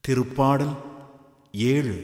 திருப்பாடல் ஏழு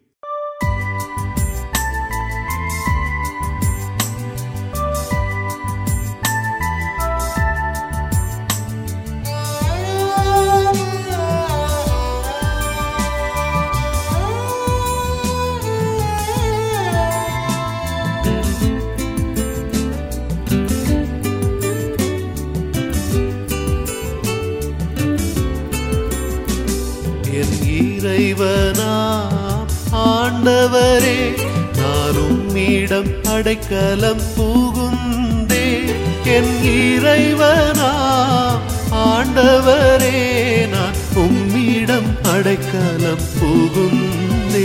என் இறைவனா ஆண்டவரே நான் உம்மிடம் அடைக்கலம் புகுந்தே என் இறைவனா ஆண்டவரே நான் உம்மிடம் அடைக்கலம் புகுந்தே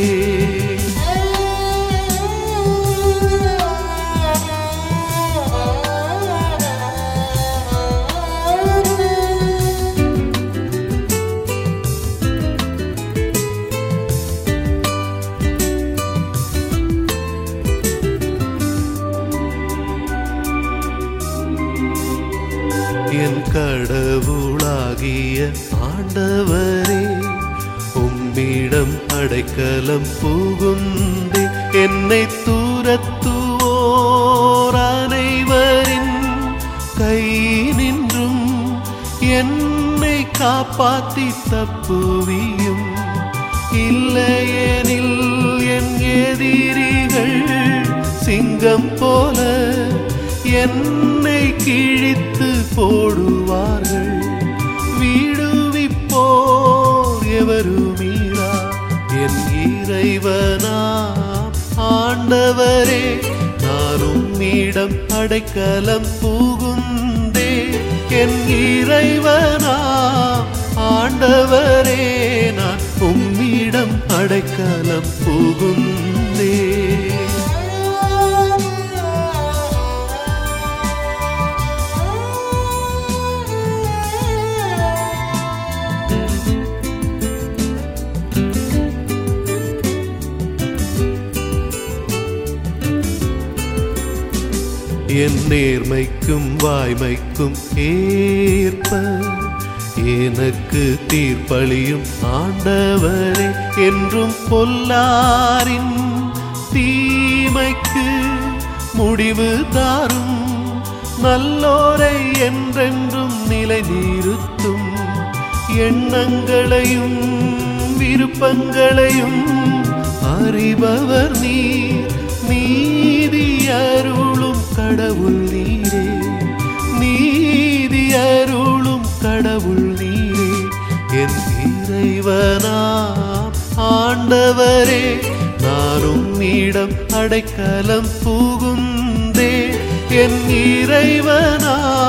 என் கடவுளாகிய ஆண்டவரே உம்மிடம் அடைக்கலம் புகுந்தே என்னை தூரத்துவோர் அனைவரின் கை நின்றும் என்னை காப்பாத்தி தப்புவியும் இல்லையெனில் என் எதிரிகள் சிங்கம் போல என்னை கிழித்து போடுவார்கள் வீடுவிப்போர் எவருமீரா என் இறைவனா ஆண்டவரே நான் உம்மிடம் அடைக்கலம் புகுந்தே என் இறைவனா ஆண்டவரே நான் உம்மிடம் அடைக்கலம் புகுந்தே என் நேர்மைக்கும் வாய்மைக்கும் ஏற்ப எனக்கு தீர்ப்பளியும் ஆண்டவரே என்றும் பொல்லாரின் தீமைக்கு முடிவு தாரும் நல்லோரை என்றென்றும் நிலை நிறுத்தும் எண்ணங்களையும் விருப்பங்களையும் அறிபவர் நீர் நீதி அருளும் கடவுள் நீரே நீதி அருளும் கடவுள் நீரே என் இறைவனா ஆண்டவரே நானும் இடம் அடைக்கலம் புகுந்தே என் இறைவனா